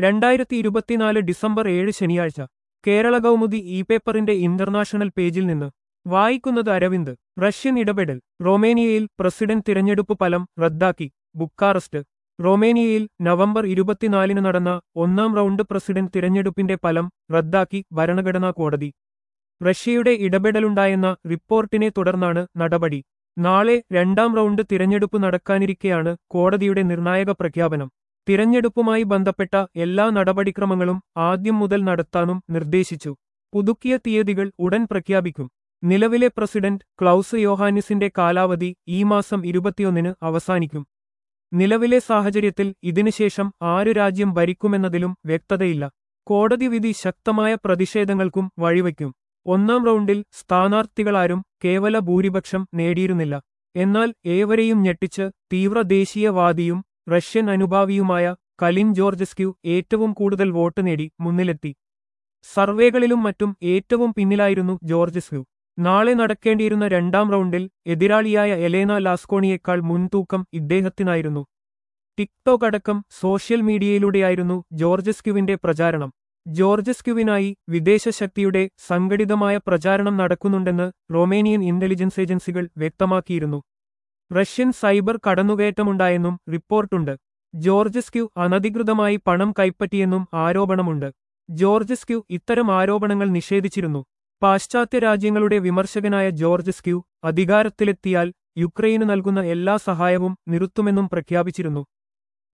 രണ്ടായിരത്തി ഇരുപത്തിനാല് ഡിസംബർ ഏഴ് ശനിയാഴ്ച കേരള കൗമുദി ഇ പേപ്പറിന്റെ ഇന്റർനാഷണൽ പേജിൽ നിന്ന് വായിക്കുന്നത് അരവിന്ദ് റഷ്യൻ ഇടപെടൽ റൊമേനിയയിൽ പ്രസിഡന്റ് തിരഞ്ഞെടുപ്പ് ഫലം റദ്ദാക്കി ബുക്കാറസ്റ്റ് റൊമേനിയയിൽ നവംബർ ഇരുപത്തിനാലിന് നടന്ന ഒന്നാം റൗണ്ട് പ്രസിഡന്റ് തിരഞ്ഞെടുപ്പിന്റെ ഫലം റദ്ദാക്കി ഭരണഘടനാ കോടതി റഷ്യയുടെ ഇടപെടലുണ്ടായെന്ന റിപ്പോർട്ടിനെ തുടർന്നാണ് നടപടി നാളെ രണ്ടാം റൗണ്ട് തിരഞ്ഞെടുപ്പ് നടക്കാനിരിക്കെയാണ് കോടതിയുടെ നിർണായക പ്രഖ്യാപനം തിരഞ്ഞെടുപ്പുമായി ബന്ധപ്പെട്ട എല്ലാ നടപടിക്രമങ്ങളും ആദ്യം മുതൽ നടത്താനും നിർദ്ദേശിച്ചു പുതുക്കിയ തീയതികൾ ഉടൻ പ്രഖ്യാപിക്കും നിലവിലെ പ്രസിഡന്റ് ക്ലൗസ് യോഹാനിസിന്റെ കാലാവധി ഈ മാസം ഇരുപത്തിയൊന്നിന് അവസാനിക്കും നിലവിലെ സാഹചര്യത്തിൽ ഇതിനുശേഷം ആര് രാജ്യം ഭരിക്കുമെന്നതിലും വ്യക്തതയില്ല കോടതി വിധി ശക്തമായ പ്രതിഷേധങ്ങൾക്കും വഴിവയ്ക്കും ഒന്നാം റൗണ്ടിൽ സ്ഥാനാർത്ഥികളാരും കേവല ഭൂരിപക്ഷം നേടിയിരുന്നില്ല എന്നാൽ ഏവരെയും ഞെട്ടിച്ച് തീവ്ര ദേശീയവാദിയും റഷ്യൻ അനുഭാവിയുമായ കലിൻ ജോർജസ്ക്യു ഏറ്റവും കൂടുതൽ വോട്ട് നേടി മുന്നിലെത്തി സർവേകളിലും മറ്റും ഏറ്റവും പിന്നിലായിരുന്നു ജോർജസ്ക്യു നാളെ നടക്കേണ്ടിയിരുന്ന രണ്ടാം റൗണ്ടിൽ എതിരാളിയായ എലേന ലാസ്കോണിയേക്കാൾ മുൻതൂക്കം ഇദ്ദേഹത്തിനായിരുന്നു ടിക്ടോക്ക് അടക്കം സോഷ്യൽ മീഡിയയിലൂടെയായിരുന്നു ജോർജസ്ക്യുവിന്റെ പ്രചാരണം ജോർജസ്ക്യുവിനായി വിദേശ ശക്തിയുടെ സംഘടിതമായ പ്രചാരണം നടക്കുന്നുണ്ടെന്ന് റൊമേനിയൻ ഇന്റലിജൻസ് ഏജൻസികൾ വ്യക്തമാക്കിയിരുന്നു റഷ്യൻ സൈബർ കടന്നുകയറ്റമുണ്ടായെന്നും റിപ്പോർട്ടുണ്ട് ജോർജസ്ക്യു അനധികൃതമായി പണം കൈപ്പറ്റിയെന്നും ആരോപണമുണ്ട് ജോർജസ്ക്യു ഇത്തരം ആരോപണങ്ങൾ നിഷേധിച്ചിരുന്നു പാശ്ചാത്യ രാജ്യങ്ങളുടെ വിമർശകനായ ജോർജസ്ക്യു അധികാരത്തിലെത്തിയാൽ യുക്രൈന് നൽകുന്ന എല്ലാ സഹായവും നിർത്തുമെന്നും പ്രഖ്യാപിച്ചിരുന്നു